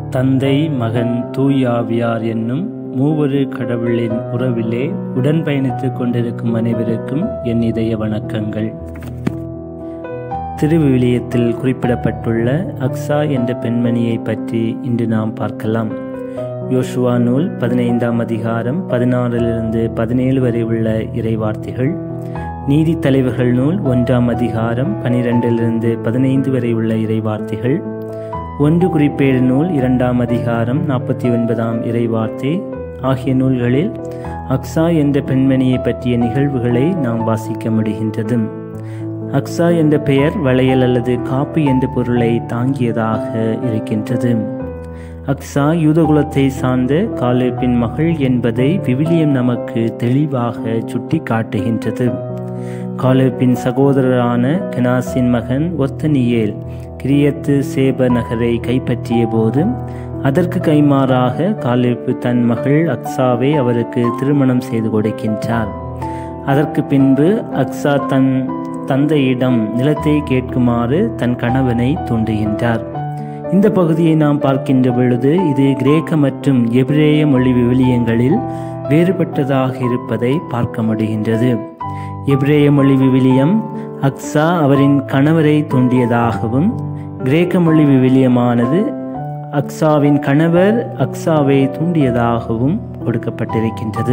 தந்தை மகன் தூயாவியார் என்னும் மூவரு கடவுளின் உறவிலே உடன் பயணித்துக் கொண்டிருக்கும் அனைவருக்கும் என் இதய வணக்கங்கள் திருவிவிலியத்தில் குறிப்பிடப்பட்டுள்ள அக்ஸா என்ற பெண்மணியை பற்றி இன்று நாம் பார்க்கலாம் யோசுவா நூல் பதினைந்தாம் அதிகாரம் பதினாறிலிருந்து பதினேழு வரை உள்ள இறைவார்த்தைகள் நீதி தலைவர்கள் நூல் ஒன்றாம் அதிகாரம் பனிரெண்டிலிருந்து பதினைந்து வரை உள்ள இறைவார்த்தைகள் ஒன்று குறிப்பேடு நூல் இரண்டாம் அதிகாரம் நாற்பத்தி ஒன்பதாம் இறைவார்த்தை ஆகிய நூல்களில் அக்ஸா என்ற பெண்மணியை பற்றிய நிகழ்வுகளை நாம் வாசிக்க முடிகின்றது அக்ஸா என்ற பெயர் வளையல் அல்லது காப்பு என்ற பொருளை தாங்கியதாக இருக்கின்றது அக்ஸா யூதகுலத்தை சார்ந்த காலேப்பின் மகள் என்பதை விவிலியம் நமக்கு தெளிவாக சுட்டி காட்டுகின்றது காலேப்பின் சகோதரரான கெனாசின் மகன் ஒத்தனியேல் கிரியத்து சேப நகரை கைப்பற்றிய போது அதற்கு கைமாறாக காலேப்பு தன் மகள் அக்ஸாவை அவருக்கு திருமணம் செய்து கொடுக்கின்றார் அதற்கு பின்பு அக்ஸா தன் தந்தையிடம் நிலத்தை கேட்குமாறு தன் கணவனை தூண்டுகின்றார் இந்த பகுதியை நாம் பார்க்கின்ற பொழுது இது கிரேக்க மற்றும் எபிரேய மொழி விவிலியங்களில் வேறுபட்டதாக இருப்பதை பார்க்க முடிகின்றது எபிரேய மொழி விவிலியம் அக்ஸா அவரின் கணவரை தூண்டியதாகவும் கிரேக்க மொழி விவிலியமானது அக்ஸாவின் கணவர் அக்ஸாவை தூண்டியதாகவும் கொடுக்கப்பட்டிருக்கின்றது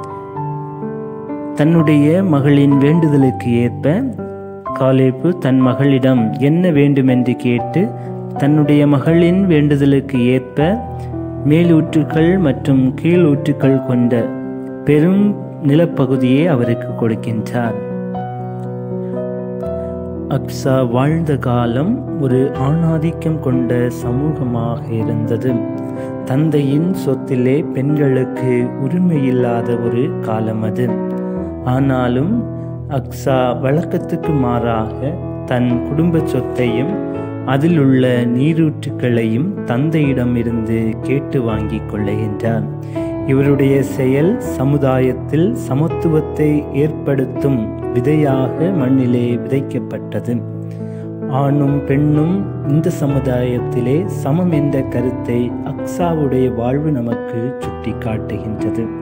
தன்னுடைய மகளின் வேண்டுதலுக்கு ஏற்ப காலேப்பு தன் மகளிடம் என்ன வேண்டுமென்று கேட்டு தன்னுடைய மகளின் வேண்டுதலுக்கு ஏற்ப மேலூற்றுக்கள் மற்றும் கீழூற்றுக்கள் கொண்ட பெரும் நிலப்பகுதியை அவருக்கு கொடுக்கின்றார் அக்ஸா வாழ்ந்த காலம் ஒரு ஆணாதிக்கம் கொண்ட சமூகமாக இருந்தது தந்தையின் சொத்திலே பெண்களுக்கு உரிமையில்லாத ஒரு காலம் அது ஆனாலும் அக்ஸா வழக்கத்துக்கு மாறாக தன் குடும்ப சொத்தையும் அதில் உள்ள நீரூற்றுக்களையும் தந்தையிடம் இருந்து கேட்டு வாங்கிக் கொள்ளுகின்றார் இவருடைய செயல் சமுதாயத்தில் சமத்துவத்தை ஏற்படுத்தும் விதையாக மண்ணிலே விதைக்கப்பட்டது ஆணும் பெண்ணும் இந்த சமுதாயத்திலே சமம் என்ற கருத்தை அக்ஸாவுடைய வாழ்வு நமக்கு சுட்டி காட்டுகின்றது